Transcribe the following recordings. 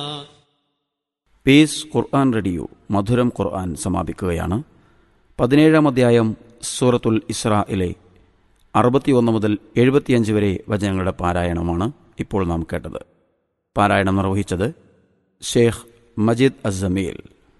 Piece Quran radio മധുരം ഖുർആൻ സമാപിക്കുകയാണ് പതിനേഴാം അധ്യായം സൂറത്തുൽ ഇസ്രായിലെ അറുപത്തിയൊന്ന് മുതൽ എഴുപത്തിയഞ്ച് വരെ വചനങ്ങളുടെ പാരായണമാണ് ഇപ്പോൾ നാം കേട്ടത് പാരായണം നിർവഹിച്ചത് Sheikh Majeed Asameel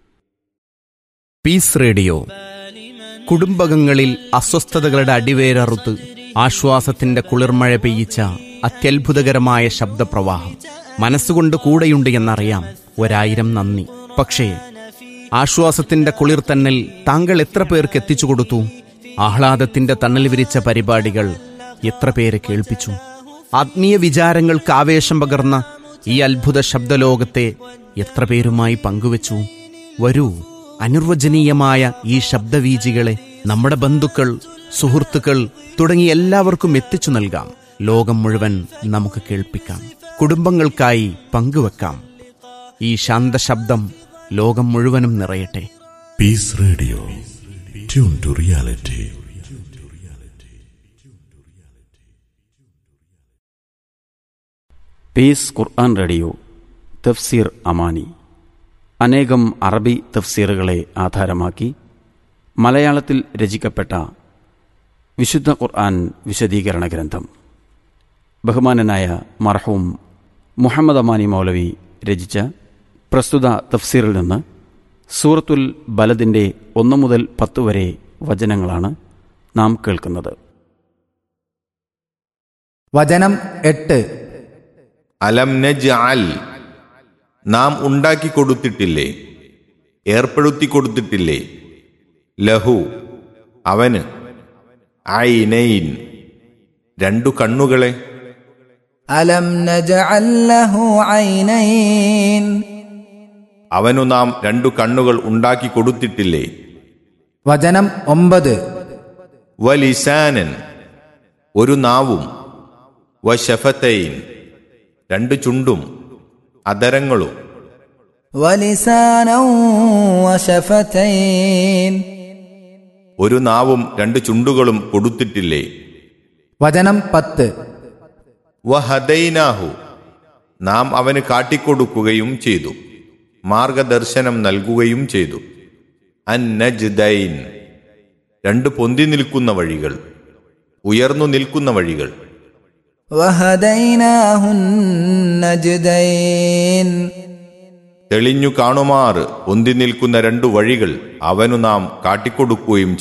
peace radio കുടുംബകങ്ങളിൽ അസ്വസ്ഥതകളുടെ അടിവേരറുത്ത് ആശ്വാസത്തിന്റെ കുളിർമഴ പെയ്യിച്ച അത്യത്ഭുതകരമായ ശബ്ദപ്രവാഹം മനസ്സുകൊണ്ട് കൂടെയുണ്ട് എന്നറിയാം ഒരായിരം നന്ദി പക്ഷേ ആശ്വാസത്തിന്റെ കുളിർ തന്നൽ താങ്കൾ എത്ര പേർക്ക് എത്തിച്ചു കൊടുത്തു ആഹ്ലാദത്തിന്റെ തണൽ വിരിച്ച പരിപാടികൾ എത്ര പേരെ കേൾപ്പിച്ചു ആത്മീയ വിചാരങ്ങൾക്ക് ആവേശം പകർന്ന ഈ അത്ഭുത ശബ്ദലോകത്തെ എത്ര പേരുമായി പങ്കുവച്ചു വരൂ അനിർവചനീയമായ ഈ ശബ്ദവീജികളെ നമ്മുടെ ബന്ധുക്കൾ സുഹൃത്തുക്കൾ തുടങ്ങി എല്ലാവർക്കും എത്തിച്ചു നൽകാം ലോകം മുഴുവൻ നമുക്ക് കേൾപ്പിക്കാം കുടുംബങ്ങൾക്കായി പങ്കുവെക്കാം ഈ ശാന്തശബ്ദം ലോകം മുഴുവനും നിറയട്ടെ Peace Radio. Tune to reality. Peace Quran radio തഫ്സീർ അമാനി അനേകം അറബി തഫ്സീറുകളെ ആധാരമാക്കി മലയാളത്തിൽ രചിക്കപ്പെട്ട വിശുദ്ധ ഖുർആൻ വിശദീകരണ ഗ്രന്ഥം ബഹുമാനനായ മർഹൂം മുഹമ്മദ് അമാനി മൗലവി രചിച്ച പ്രസ്തുത തഫ്സീറിൽ നിന്ന് സൂറത്തുൽ ബലദിൻ്റെ ഒന്ന് മുതൽ പത്ത് വരെ വചനങ്ങളാണ് നാം കേൾക്കുന്നത് വചനം എട്ട് അലം നജ്അൽ നാം ഉണ്ടാക്കി കൊടുത്തിട്ടില്ലേ ഏർപ്പെടുത്തി കൊടുത്തിട്ടില്ലേ ലഹു അവന് ഐനൈൻ രണ്ടു കണ്ണുകളെ അലം നജഅൽ ലഹു ഐനൈൻ അവനു നാം രണ്ടു കണ്ണുകൾ ഉണ്ടാക്കി കൊടുത്തിട്ടില്ലേ വചനം ഒമ്പത് വലിസാനൻ ഒരു നാവും വശഫത്തൈൻ രണ്ട് ചുണ്ടും അതരങ്ങളും വലിസാനൗ വശഫതൈൻ ഒരു നാവും രണ്ട് ചുണ്ടുകളും കൊടുത്തിട്ടില്ലേ വചനം പത്ത് വഹദൈനാഹു നാം അവന് കാട്ടിക്കൊടുക്കുകയും ചെയ്തു മാർഗദർശനം നൽകുകയും ചെയ്തു അന്നജ്ദൈൻ രണ്ട് പൊന്തി നിൽക്കുന്ന വഴികൾ ഉയർന്നു നിൽക്കുന്ന വഴികൾ വഹദൈനാഹുൻ നജ്ദൈൻ തെളിഞ്ഞു കാണുമാറ് പൊന്തി നിൽക്കുന്ന രണ്ടു വഴികൾ അവനു നാം കാട്ടിക്കൊടുക്കുകയും